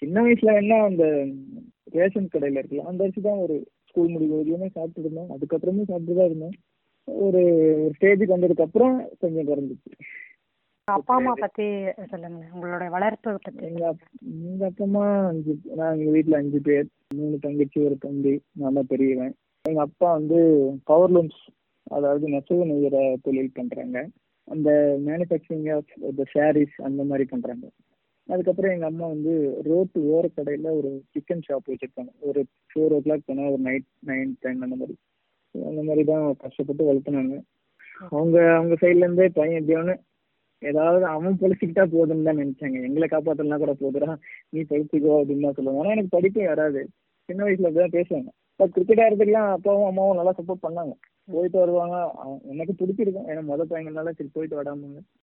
சின்ன வயசுல என்ன அந்த ரேஷன் கடையில இருக்குல்ல அந்த அரிசி தான் ஒரு ஸ்கூல் முடிவு வரையுமே சாப்பிட்டு இருந்தோம் அதுக்கப்புறமும் சாப்பிட்டு தான் இருந்தோம் ஒரு ஒரு ஸ்டேஜுக்கு வந்ததுக்கு அப்புறம் கொஞ்சம் குறைஞ்சிச்சு அப்பா அம்மா பத்தி சொல்லுங்க உங்களோட வளர்ப்பு பத்தி எங்க அப்- எங்க அப்பா அம்மா அஞ்சு நான் எங்க வீட்ல அஞ்சு பேர் மூணு தங்கச்சி ஒரு தம்பி நான் தான் பெரியவன் எங்க அப்பா வந்து பவர் லூம்ஸ் அதாவது நெசவு நெய்கிற தொழில் பண்றாங்க அந்த மேனுஃபேக்சரிங் ஆஃப் இந்த சாரீஸ் அந்த மாதிரி பண்றாங்க அதுக்கப்புறம் எங்க அம்மா வந்து ரோட்டு ஓரக்கடையில ஒரு சிக்கன் ஷாப் வச்சிருக்காங்க ஒரு ஃபோர் ஓ கிளாக் போனா ஒரு நைட் நைன் டென் அந்த மாதிரி அந்த மாதிரி தான் கஷ்டப்பட்டு வளர்த்துனாங்க அவங்க அவங்க சைட்ல இருந்தே பையன் எப்படியானு ஏதாவது அவன் பொழிச்சுக்கிட்டா போதும்னு தான் நினைச்சாங்க எங்களை காப்பாத்தலாம் கூட போதுடா நீ படிச்சுக்கோ அப்படின்னு தான் சொல்லுவாங்க ஆனா எனக்கு படிப்பே வராது சின்ன வயசுல அப்படிதான் பேசுவாங்க பட் கிரிக்கெட் ஆடுறதுக்குலாம் அப்பாவும் அம்மாவும் நல்லா சப்போர்ட் பண்ணாங்க போயிட்டு வருவாங்க அவன் எனக்கு பிடிச்சிருக்கும் ஏன்னா மொதல் பையங்கனால சரி போயிட்டு வராமங்க